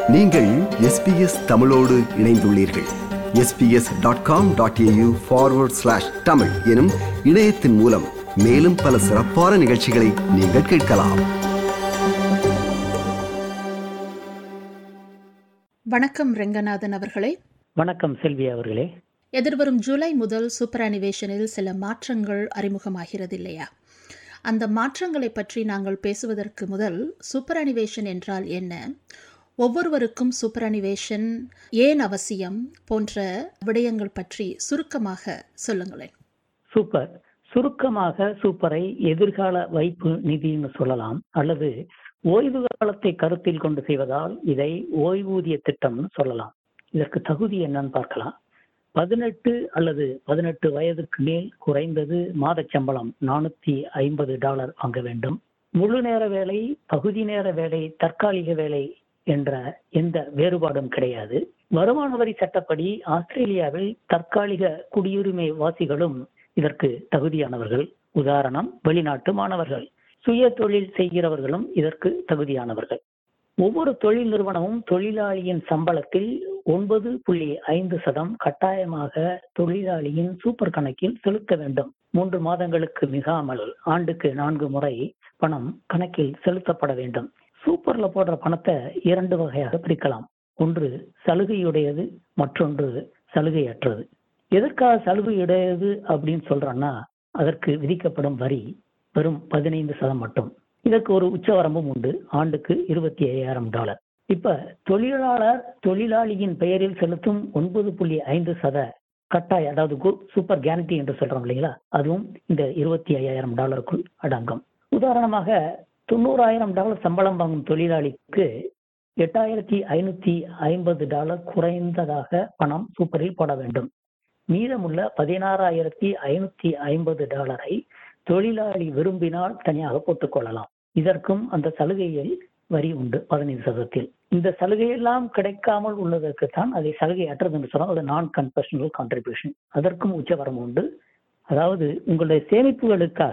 நீங்கள் எஸ்பிஎஸ் தமிழோடு இணைந்துள்ளீர்கள் SBS dot com dot AU forward slash Tamil எனும் இணையத்தின் மூலம் மேலும் பல சிறப்பான நிகழ்ச்சிகளை நீங்கள் கேட்கலாம் வணக்கம் ரெங்கநாதன் அவர்களே வணக்கம் செல்வி அவர்களே எதிர்வரும் ஜூலை முதல் சூப்பர் அனிவேஷனில் சில மாற்றங்கள் அறிமுகமாகிறது இல்லையா அந்த மாற்றங்களை பற்றி நாங்கள் பேசுவதற்கு முதல் சூப்பர் அனிவேஷன் என்றால் என்ன ஒவ்வொருவருக்கும் சூப்பர் அனிவேஷன் ஏன் அவசியம் போன்ற விடயங்கள் பற்றி சுருக்கமாக சொல்லுங்களேன் சூப்பர் சுருக்கமாக சூப்பரை எதிர்கால வைப்பு நிதின்னு சொல்லலாம் அல்லது ஓய்வு காலத்தை கருத்தில் கொண்டு செய்வதால் இதை ஓய்வூதிய திட்டம்னு சொல்லலாம் இதற்கு தகுதி என்னன்னு பார்க்கலாம் பதினெட்டு அல்லது பதினெட்டு வயதுக்கு மேல் குறைந்தது மாத சம்பளம் நானூத்தி ஐம்பது டாலர் வாங்க வேண்டும் முழு நேர வேலை பகுதி நேர வேலை தற்காலிக வேலை என்ற எந்த வேறுபாடும் கிடையாது வருமான வரி சட்டப்படி ஆஸ்திரேலியாவில் தற்காலிக குடியுரிமை வாசிகளும் இதற்கு தகுதியானவர்கள் உதாரணம் வெளிநாட்டு மாணவர்கள் சுய தொழில் செய்கிறவர்களும் இதற்கு தகுதியானவர்கள் ஒவ்வொரு தொழில் நிறுவனமும் தொழிலாளியின் சம்பளத்தில் ஒன்பது புள்ளி ஐந்து சதம் கட்டாயமாக தொழிலாளியின் சூப்பர் கணக்கில் செலுத்த வேண்டும் மூன்று மாதங்களுக்கு மிகாமல் ஆண்டுக்கு நான்கு முறை பணம் கணக்கில் செலுத்தப்பட வேண்டும் சூப்பர்ல போடுற பணத்தை இரண்டு வகையாக பிரிக்கலாம் ஒன்று சலுகையுடையது மற்றொன்று சலுகையற்றது எதற்காக சலுகையுடையது அப்படின்னு சொல்றோம்னா அதற்கு விதிக்கப்படும் வரி வெறும் பதினைந்து சதம் மட்டும் இதற்கு ஒரு உச்சவரம்பும் உண்டு ஆண்டுக்கு இருபத்தி ஐயாயிரம் டாலர் இப்ப தொழிலாளர் தொழிலாளியின் பெயரில் செலுத்தும் ஒன்பது புள்ளி ஐந்து சத கட்டாய அதாவது சூப்பர் கேரண்டி என்று சொல்றோம் இல்லைங்களா அதுவும் இந்த இருபத்தி ஐயாயிரம் டாலருக்குள் அடங்கும் உதாரணமாக தொண்ணூறாயிரம் டாலர் சம்பளம் வாங்கும் தொழிலாளிக்கு எட்டாயிரத்தி ஐநூத்தி ஐம்பது டாலர் குறைந்ததாக பணம் சூப்பரில் போட வேண்டும் மீதமுள்ள பதினாறாயிரத்தி ஐநூத்தி ஐம்பது டாலரை தொழிலாளி விரும்பினால் தனியாக போட்டுக்கொள்ளலாம் இதற்கும் அந்த சலுகையில் வரி உண்டு பதினைந்து சதவீதத்தில் இந்த சலுகையெல்லாம் கிடைக்காமல் உள்ளதற்கு தான் அதை சலுகை அற்றது என்று சொன்னால் அது நான் கன்பர்ஷனல் கான்ட்ரிபியூஷன் அதற்கும் உச்சவரம் உண்டு அதாவது உங்களுடைய சேமிப்புகளுக்காக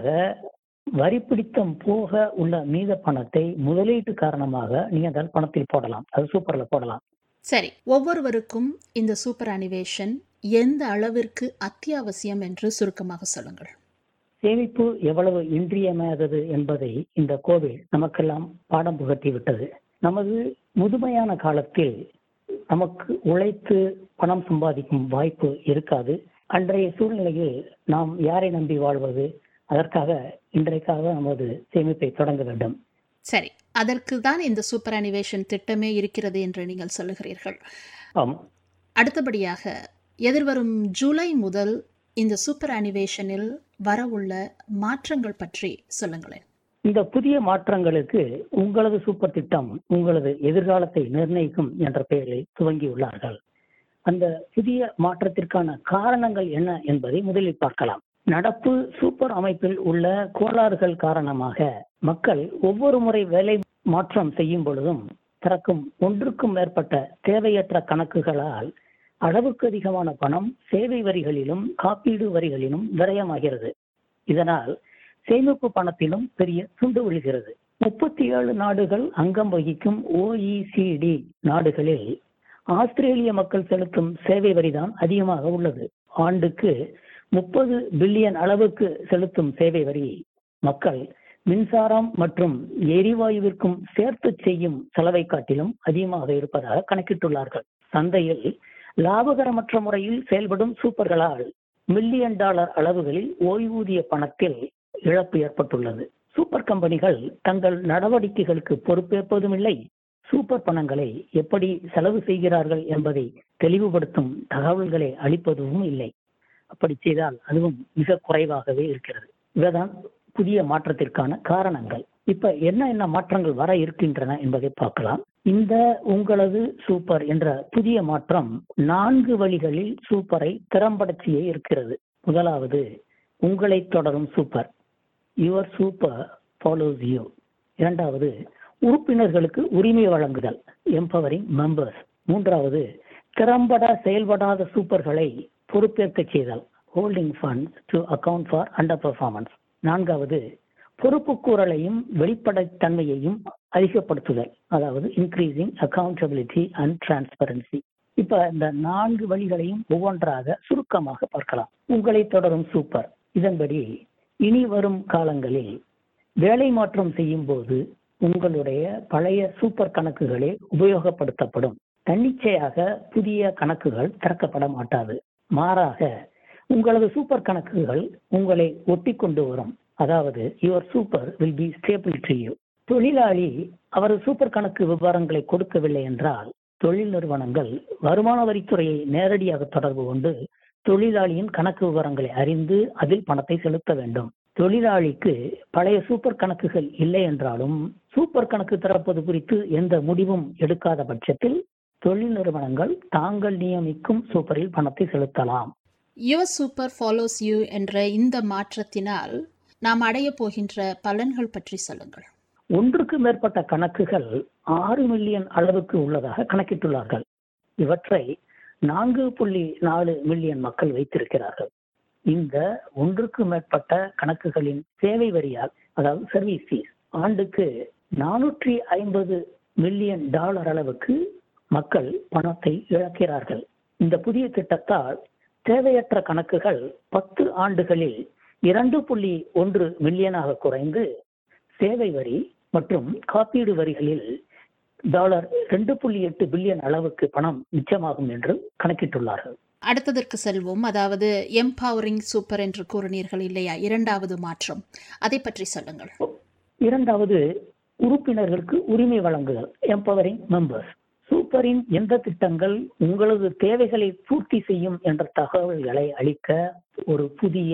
வரி பிடித்தம் போக உள்ள மீத பணத்தை முதலீட்டு காரணமாக நீங்க அந்த பணத்தில் போடலாம் அது சூப்பர்ல போடலாம் சரி ஒவ்வொருவருக்கும் இந்த சூப்பர் அனிவேஷன் எந்த அளவிற்கு அத்தியாவசியம் என்று சுருக்கமாக சொல்லுங்கள் சேமிப்பு எவ்வளவு இன்றியமையாதது என்பதை இந்த கோவில் நமக்கெல்லாம் பாடம் புகட்டி விட்டது நமது முதுமையான காலத்தில் நமக்கு உழைத்து பணம் சம்பாதிக்கும் வாய்ப்பு இருக்காது அன்றைய சூழ்நிலையில் நாம் யாரை நம்பி வாழ்வது அதற்காக இன்றைக்காக நமது சேமிப்பை தொடங்க வேண்டும் சரி அதற்கு தான் இந்த சூப்பர் அனிவேஷன் திட்டமே இருக்கிறது என்று நீங்கள் சொல்லுகிறீர்கள் ஆம் அடுத்தபடியாக எதிர்வரும் ஜூலை முதல் இந்த சூப்பர் அனிவேஷனில் வரவுள்ள மாற்றங்கள் பற்றி சொல்லுங்களேன் இந்த புதிய மாற்றங்களுக்கு உங்களது சூப்பர் திட்டம் உங்களது எதிர்காலத்தை நிர்ணயிக்கும் என்ற பெயரில் துவங்கியுள்ளார்கள் அந்த புதிய மாற்றத்திற்கான காரணங்கள் என்ன என்பதை முதலில் பார்க்கலாம் நடப்பு சூப்பர் அமைப்பில் உள்ள கோளாறுகள் காரணமாக மக்கள் ஒவ்வொரு முறை வேலை மாற்றம் செய்யும் பொழுதும் திறக்கும் ஒன்றுக்கும் மேற்பட்ட தேவையற்ற கணக்குகளால் அளவுக்கு அதிகமான பணம் சேவை வரிகளிலும் காப்பீடு வரிகளிலும் விரயமாகிறது இதனால் சேமிப்பு பணத்திலும் பெரிய துண்டு விழுகிறது முப்பத்தி ஏழு நாடுகள் அங்கம் வகிக்கும் ஓஇசிடி நாடுகளில் ஆஸ்திரேலிய மக்கள் செலுத்தும் சேவை வரிதான் அதிகமாக உள்ளது ஆண்டுக்கு முப்பது பில்லியன் அளவுக்கு செலுத்தும் சேவை வரி மக்கள் மின்சாரம் மற்றும் எரிவாயுவிற்கும் சேர்த்து செய்யும் செலவை காட்டிலும் அதிகமாக இருப்பதாக கணக்கிட்டுள்ளார்கள் சந்தையில் லாபகரமற்ற முறையில் செயல்படும் சூப்பர்களால் மில்லியன் டாலர் அளவுகளில் ஓய்வூதிய பணத்தில் இழப்பு ஏற்பட்டுள்ளது சூப்பர் கம்பெனிகள் தங்கள் நடவடிக்கைகளுக்கு பொறுப்பேற்பதும் இல்லை சூப்பர் பணங்களை எப்படி செலவு செய்கிறார்கள் என்பதை தெளிவுபடுத்தும் தகவல்களை அளிப்பதும் இல்லை அப்படி செய்தால் அதுவும் மிக குறைவாகவே இருக்கிறது இவைதான் புதிய மாற்றத்திற்கான காரணங்கள் இப்ப என்ன என்ன மாற்றங்கள் வர இருக்கின்றன என்பதை பார்க்கலாம் இந்த உங்களது சூப்பர் என்ற புதிய மாற்றம் நான்கு வழிகளில் சூப்பரை திறம்பட செய்ய இருக்கிறது முதலாவது உங்களை தொடரும் super your super follows you இரண்டாவது உறுப்பினர்களுக்கு உரிமை வழங்குதல் எம்பவரிங் மெம்பர்ஸ் மூன்றாவது திறம்பட செயல்படாத சூப்பர்களை பொறுப்பேற்க செய்தல் holding funds to account for underperformance நான்காவது பொறுப்புக்கூறலையும் வெளிப்படைத்தன்மையையும் அதிகப்படுத்துதல் அதாவது இன்க்ரீசிங் அக்கௌண்டபிலிட்டி அண்ட் டிரான்ஸ்பரன்சி இப்ப இந்த நான்கு வழிகளையும் ஒவ்வொன்றாக சுருக்கமாக பார்க்கலாம் உங்களை தொடரும் சூப்பர் இதன்படி இனி வரும் காலங்களில் வேலை மாற்றம் செய்யும் போது உங்களுடைய பழைய சூப்பர் கணக்குகளே உபயோகப்படுத்தப்படும் தன்னிச்சையாக புதிய கணக்குகள் திறக்கப்பட மாட்டாது மாறாக உங்களது சூப்பர் கணக்குகள் உங்களை ஒட்டி கொண்டு வரும் அதாவது your super will be stable to you தொழிலாளி அவரது சூப்பர் கணக்கு விவரங்களை கொடுக்கவில்லை என்றால் தொழில் நிறுவனங்கள் வருமான வரித்துறையை நேரடியாக தொடர்பு கொண்டு தொழிலாளியின் கணக்கு விவரங்களை அறிந்து அதில் பணத்தை செலுத்த வேண்டும் தொழிலாளிக்கு பழைய சூப்பர் கணக்குகள் இல்லை என்றாலும் சூப்பர் கணக்கு திறப்பது குறித்து எந்த முடிவும் எடுக்காத பட்சத்தில் தொழில் நிறுவனங்கள் தாங்கள் நியமிக்கும் சூப்பரில் பணத்தை செலுத்தலாம் யுவர் சூப்பர் ஃபாலோஸ் யூ என்ற இந்த மாற்றத்தினால் நாம் அடையப் போகின்ற பலன்கள் பற்றி சொல்லுங்கள் ஒன்றுக்கு மேற்பட்ட கணக்குகள் ஆறு மில்லியன் அளவுக்கு உள்ளதாக கணக்கிட்டுள்ளார்கள் இவற்றை நான்கு புள்ளி நாலு மில்லியன் மக்கள் வைத்திருக்கிறார்கள் இந்த ஒன்றுக்கு மேற்பட்ட கணக்குகளின் சேவை வரியால் அதாவது சர்வீஸ் ஃபீஸ் ஆண்டுக்கு நானூற்றி ஐம்பது மில்லியன் டாலர் அளவுக்கு மக்கள் பணத்தை இழக்கிறார்கள் இந்த புதிய திட்டத்தால் தேவையற்ற கணக்குகள் பத்து ஆண்டுகளில் இரண்டு புள்ளி ஒன்று மில்லியனாக குறைந்து சேவை வரி மற்றும் காப்பீடு வரிகளில் டாலர் ரெண்டு புள்ளி எட்டு பில்லியன் அளவுக்கு பணம் மிச்சமாகும் என்று கணக்கிட்டுள்ளார்கள் அடுத்ததற்கு செல்வோம் அதாவது எம்பவரிங் சூப்பர் என்று கூறினீர்கள் இல்லையா இரண்டாவது மாற்றம் அதை பற்றி சொல்லுங்கள் இரண்டாவது உறுப்பினர்களுக்கு உரிமை வழங்குதல் எம்பவரிங் மெம்பர்ஸ் சூப்பரின் எந்த திட்டங்கள் உங்களது தேவைகளை பூர்த்தி செய்யும் என்ற தகவல்களை அளிக்க ஒரு புதிய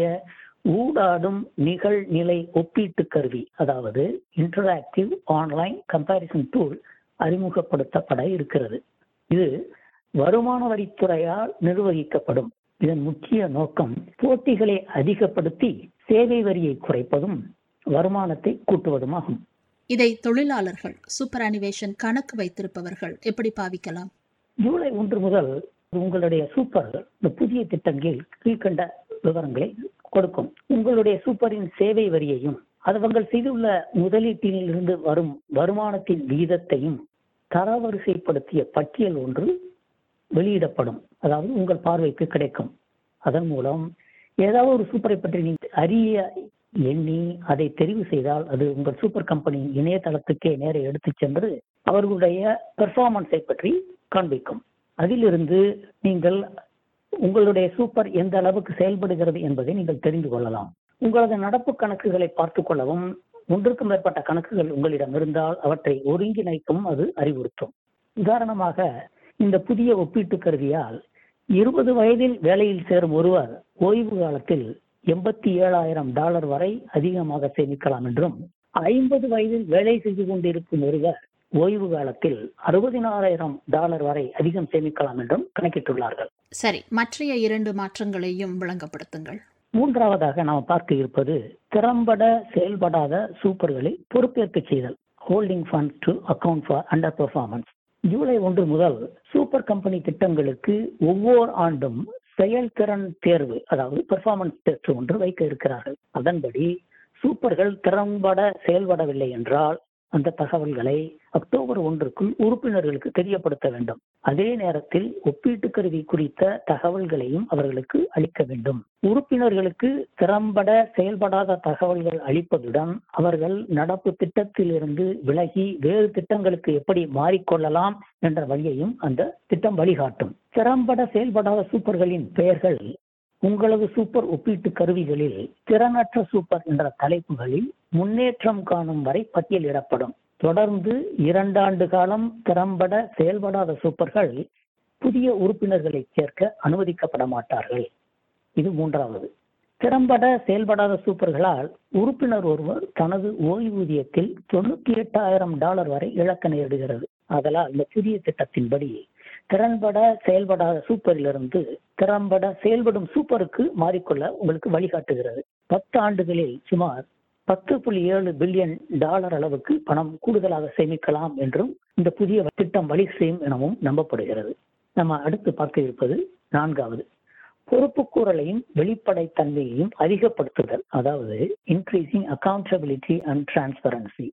ஊடாடும் நிகழ்நிலை ஒப்பீட்டு கருவி அதாவது இன்டராக்டிவ் ஆன்லைன் கம்பாரிசன் டூல் அறிமுகப்படுத்தப்பட இருக்கிறது இது வருமான வரித்துறையால் நிர்வகிக்கப்படும் இதன் முக்கிய நோக்கம் போட்டிகளை அதிகப்படுத்தி சேவை வரியை குறைப்பதும் வருமானத்தை கூட்டுவதுமாகும் இதை தொழிலாளர்கள் சூப்பர் அனிவேஷன் கணக்கு வைத்திருப்பவர்கள் எப்படி பாவிக்கலாம் ஜூலை ஒன்று முதல் உங்களுடைய சூப்பர் இந்த புதிய திட்டங்களில் கீழ்கண்ட விவரங்களை கொடுக்கும் உங்களுடைய சூப்பரின் சேவை வரியையும் அவர்கள் செய்துள்ள முதலீட்டிலிருந்து வரும் வருமானத்தின் விகிதத்தையும் தரவரிசைப்படுத்திய பட்டியல் ஒன்று வெளியிடப்படும் அதாவது உங்கள் பார்வைக்கு கிடைக்கும் அதன் மூலம் ஏதாவது ஒரு சூப்பரை பற்றி நீங்கள் அறிய எண்ணி அதை தெரிவு செய்தால் அது உங்கள் சூப்பர் கம்பெனியின் இணையதளத்துக்கே நேர எடுத்துச் சென்று அவர்களுடைய பெர்ஃபார்மன்ஸை பற்றி காண்பிக்கும் அதிலிருந்து நீங்கள் உங்களுடைய சூப்பர் எந்த அளவுக்கு செயல்படுகிறது என்பதை நீங்கள் தெரிந்து கொள்ளலாம் உங்களது நடப்பு கணக்குகளை பார்த்துக் கொள்ளவும் ஒன்றுக்கும் மேற்பட்ட கணக்குகள் உங்களிடம் இருந்தால் அவற்றை ஒருங்கிணைக்கவும் அது அறிவுறுத்தும் உதாரணமாக இந்த புதிய ஒப்பீட்டு கருவியால் இருபது வயதில் வேலையில் சேரும் ஒருவர் ஓய்வு காலத்தில் எண்பத்தி ஏழாயிரம் டாலர் வரை அதிகமாக சேமிக்கலாம் என்றும் ஐம்பது வயதில் வேலை செய்து கொண்டிருக்கும் ஒருவர் ஓய்வு காலத்தில் அறுபதினாயிரம் டாலர் வரை அதிகம் சேமிக்கலாம் என்றும் கணக்கிட்டுள்ளார்கள் சரி மற்றைய இரண்டு மாற்றங்களையும் விளங்கப்படுத்துங்கள் மூன்றாவதாக நாம் பார்க்க இருப்பது திறம்பட செயல்படாத சூப்பர்களை பொறுப்பேற்க செய்தல் holding fund to account for underperformance ஜூலை ஒன்று முதல் சூப்பர் கம்பெனி திட்டங்களுக்கு ஒவ்வொரு ஆண்டும் செயல்திறன் தேர்வு அதாவது பெர்ஃபார்மன்ஸ் டெஸ்ட் ஒன்று வைக்க இருக்கிறார்கள் அதன்படி சூப்பர்கள் திறம்பட செயல்படவில்லை என்றால் அந்த தகவல்களை அக்டோபர் ஒன்றுக்குள் உறுப்பினர்களுக்கு தெரியப்படுத்த வேண்டும் அதே நேரத்தில் ஒப்பீட்டு கருவி குறித்த தகவல்களையும் அவர்களுக்கு அளிக்க வேண்டும் உறுப்பினர்களுக்கு திறம்பட செயல்படாத தகவல்கள் அளிப்பதுடன் அவர்கள் நடப்பு திட்டத்திலிருந்து விலகி வேறு திட்டங்களுக்கு எப்படி மாறிக்கொள்ளலாம் என்ற வழியையும் அந்த திட்டம் வழிகாட்டும் திறம்பட செயல்படாத சூப்பர்களின் பெயர்கள் உங்களது சூப்பர் ஒப்பீட்டு கருவிகளில் திறனற்ற சூப்பர் என்ற தலைப்புகளில் முன்னேற்றம் காணும் வரை பட்டியலிடப்படும் தொடர்ந்து இரண்டாண்டு காலம் திறம்பட செயல்படாத சூப்பர்கள் புதிய உறுப்பினர்களை சேர்க்க அனுமதிக்கப்பட மாட்டார்கள் இது மூன்றாவது திறம்பட செயல்படாத சூப்பர்களால் உறுப்பினர் ஒருவர் தனது ஓய்வூதியத்தில் தொண்ணூத்தி எட்டாயிரம் டாலர் வரை இழக்க நேரிடுகிறது ஆதலால் இந்த புதிய திட்டத்தின்படி திறன்பட செயல்படாத சூப்பரிலிருந்து திறம்பட செயல்படும் சூப்பருக்கு மாறிக்கொள்ள உங்களுக்கு வழிகாட்டுகிறது பத்து ஆண்டுகளில் சுமார் பத்து புள்ளி ஏழு பில்லியன் டாலர் அளவுக்கு பணம் கூடுதலாக சேமிக்கலாம் என்றும் இந்த புதிய திட்டம் வழி செய்யும் எனவும் நம்பப்படுகிறது நம்ம அடுத்து பார்க்க இருப்பது நான்காவது பொறுப்புக்கூறலையும் வெளிப்படைத்தன்மையையும் அதிகப்படுத்துதல் அதாவது increasing accountability and transparency super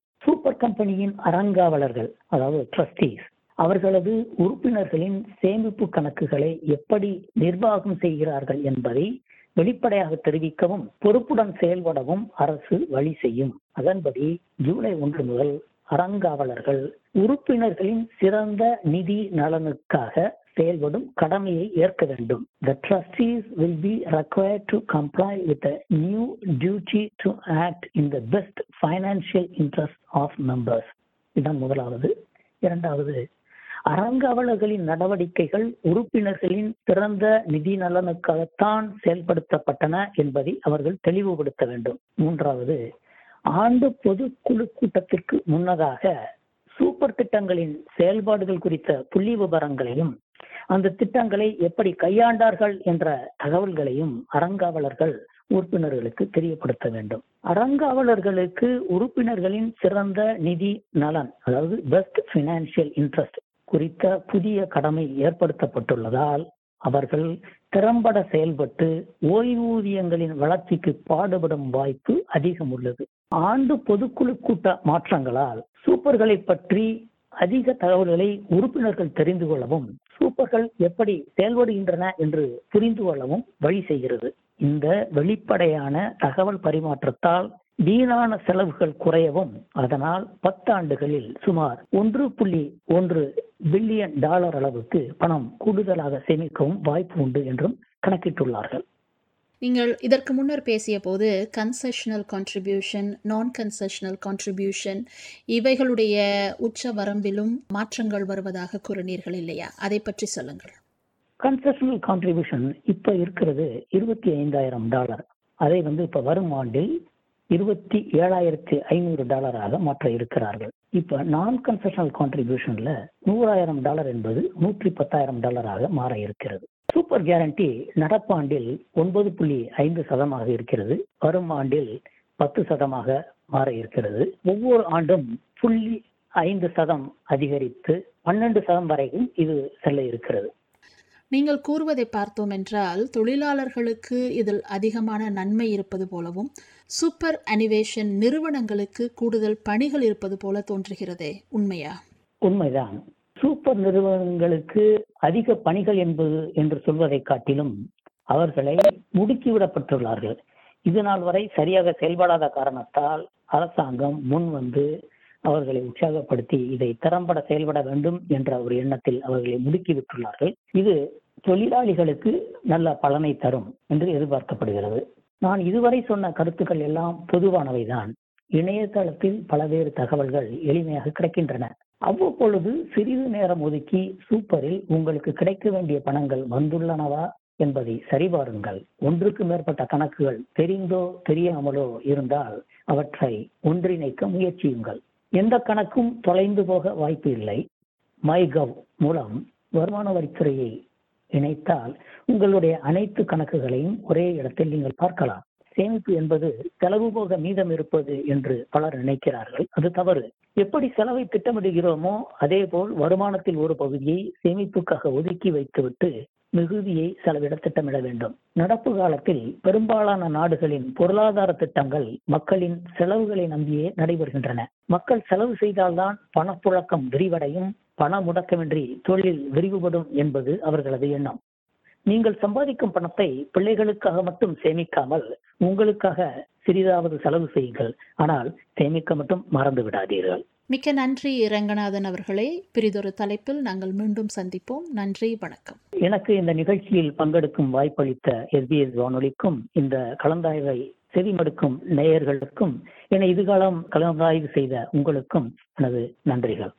super கம்பெனியின் அறங்காவலர்கள் அதாவது ட்ரஸ்டீஸ் அவர்களது உறுப்பினர்களின் சேமிப்பு கணக்குகளை எப்படி நிர்வாகம் செய்கிறார்கள் என்பதை வெளிப்படையாக தெரிவிக்கவும் பொறுப்புடன் செயல்படவும் அரசு வழி செய்யும் அதன்படி ஜூலை ஒன்று முதல் அறங்காவலர்கள் உறுப்பினர்களின் சிறந்த நிதி நலனுக்காக செயல்படும் கடமையை ஏற்க வேண்டும் the trustees will be required to comply with a new duty to act in the best financial interest of members இதுதான் முதலாவது இரண்டாவது அறங்காவலர்களின் நடவடிக்கைகள் உறுப்பினர்களின் சிறந்த நிதி நலனுக்காகத்தான் செயல்படுத்தப்பட்டன என்பதை அவர்கள் தெளிவுபடுத்த வேண்டும் மூன்றாவது ஆண்டு பொதுக்குழு கூட்டத்திற்கு முன்னதாக சூப்பர் திட்டங்களின் செயல்பாடுகள் குறித்த புள்ளி விவரங்களையும் அந்த திட்டங்களை எப்படி கையாண்டார்கள் என்ற தகவல்களையும் அறங்காவலர்கள் உறுப்பினர்களுக்கு தெரியப்படுத்த வேண்டும் அறங்காவலர்களுக்கு உறுப்பினர்களின் சிறந்த நிதி நலன் அதாவது பெஸ்ட் பினான்சியல் இன்ட்ரெஸ்ட் குறித்த புதிய கடமை ஏற்படுத்தப்பட்டுள்ளதால் அவர்கள் திறம்பட செயல்பட்டு ஓய்வூதியங்களின் வளர்ச்சிக்கு பாடுபடும் வாய்ப்பு அதிகம் உள்ளது ஆண்டு பொதுக்குழு கூட்ட மாற்றங்களால் சூப்பர்களை பற்றி அதிக தகவல்களை உறுப்பினர்கள் தெரிந்து கொள்ளவும் சூப்பர்கள் எப்படி செயல்படுகின்றன என்று புரிந்து கொள்ளவும் வழி செய்கிறது இந்த வெளிப்படையான தகவல் பரிமாற்றத்தால் வீணான செலவுகள் குறையவும் அதனால் பத்தாண்டுகளில் சுமார் ஒன்று புள்ளி ஒன்று பில்லியன் டாலர் அளவுக்கு பணம் கூடுதலாக சேமிக்கவும் வாய்ப்பு உண்டு என்றும் கணக்கிட்டுள்ளார்கள் நீங்கள் இதற்கு முன்னர் பேசிய போது கன்செஷனல் கான்ட்ரிபியூஷன் நான் கன்செஷனல் கான்ட்ரிபியூஷன் இவைகளுடைய உச்ச வரம்பிலும் மாற்றங்கள் வருவதாக கூறினீர்கள் இல்லையா அதை பற்றி சொல்லுங்கள் கன்செஷனல் கான்ட்ரிபியூஷன் இப்ப இருக்கிறது இருபத்தி ஐந்தாயிரம் டாலர் அதை வந்து இப்ப வரும் ஆண்டில் இருபத்தி ஏழாயிரத்தி ஐநூறு டாலராக மாற்ற இருக்கிறார்கள் இப்ப நான் கன்செஷனல் கான்ட்ரிபியூஷன்ல நூறாயிரம் டாலர் என்பது நூற்றி பத்தாயிரம் டாலராக மாற இருக்கிறது சூப்பர் கேரண்டி நடப்பாண்டில் ஒன்பது புள்ளி ஐந்து சதமாக இருக்கிறது வரும் ஆண்டில் பத்து சதமாக மாற இருக்கிறது ஒவ்வொரு ஆண்டும் புள்ளி ஐந்து சதம் அதிகரித்து பன்னெண்டு சதம் வரைக்கும் இது செல்ல இருக்கிறது நீங்கள் கூறுவதை பார்த்தோம் என்றால் தொழிலாளர்களுக்கு இதில் அதிகமான நன்மை இருப்பது போலவும் சூப்பர் அனிவேஷன் நிறுவனங்களுக்கு கூடுதல் பணிகள் இருப்பது போல தோன்றுகிறதே உண்மையா உண்மைதான் சூப்பர் நிறுவனங்களுக்கு அதிக பணிகள் என்பது என்று சொல்வதை காட்டிலும் அவர்களை முடுக்கிவிடப்பட்டுள்ளார்கள் இது நாள் வரை சரியாக செயல்படாத காரணத்தால் அரசாங்கம் முன் வந்து அவர்களை உற்சாகப்படுத்தி இதை திறம்பட செயல்பட வேண்டும் என்ற ஒரு எண்ணத்தில் அவர்களை முடுக்கிவிட்டுள்ளார்கள் இது தொழிலாளிகளுக்கு நல்ல பலனை தரும் என்று எதிர்பார்க்கப்படுகிறது நான் இதுவரை சொன்ன கருத்துக்கள் எல்லாம் பொதுவானவைதான் இணையதளத்தில் பல்வேறு தகவல்கள் எளிமையாக கிடைக்கின்றன அவ்வப்பொழுது சிறிது நேரம் ஒதுக்கி சூப்பரில் உங்களுக்கு கிடைக்க வேண்டிய பணங்கள் வந்துள்ளனவா என்பதை சரிபாருங்கள் ஒன்றுக்கு மேற்பட்ட கணக்குகள் தெரிந்தோ தெரியாமலோ இருந்தால் அவற்றை ஒன்றிணைக்க முயற்சியுங்கள் எந்த கணக்கும் தொலைந்து போக வாய்ப்பு இல்லை மைகவ் மூலம் வருமான வரித்துறையை இணைத்தால் உங்களுடைய அனைத்து கணக்குகளையும் ஒரே இடத்தில் நீங்கள் பார்க்கலாம் சேமிப்பு என்பது செலவு போக மீதம் இருப்பது என்று பலர் நினைக்கிறார்கள் அது தவறு எப்படி செலவை திட்டமிடுகிறோமோ அதே போல் வருமானத்தில் ஒரு பகுதியை சேமிப்புக்காக ஒதுக்கி வைத்துவிட்டு மிகுதியை செலவிட திட்டமிட வேண்டும் நடப்பு காலத்தில் பெரும்பாலான நாடுகளின் பொருளாதார திட்டங்கள் மக்களின் செலவுகளை நம்பியே நடைபெறுகின்றன மக்கள் செலவு செய்தால்தான் பணப்புழக்கம் விரிவடையும் பண முடக்கமின்றி தொழில் விரிவுபடும் என்பது அவர்களது எண்ணம் நீங்கள் சம்பாதிக்கும் பணத்தை பிள்ளைகளுக்காக மட்டும் சேமிக்காமல் உங்களுக்காக சிறிதாவது செலவு செய்யுங்கள் ஆனால் சேமிக்க மட்டும் மறந்து விடாதீர்கள் மிக்க நன்றி ரங்கநாதன் அவர்களே பிரிதொரு தலைப்பில் நாங்கள் மீண்டும் சந்திப்போம் நன்றி வணக்கம் எனக்கு இந்த நிகழ்ச்சியில் பங்கெடுக்கும் வாய்ப்பளித்த எஸ்பிஎஸ் வானொலிக்கும் இந்த கலந்தாய்வை செவிமடுக்கும் நேயர்களுக்கும் என இதுகாலம் கலந்தாய்வு செய்த உங்களுக்கும் எனது நன்றிகள்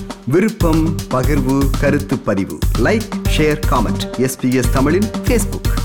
விருப்பம் பகிர்வு கருத்து பதிவு லைக் ஷேர் காமெண்ட் எஸ்பிஎஸ் தமிழின் ஃபேஸ்புக்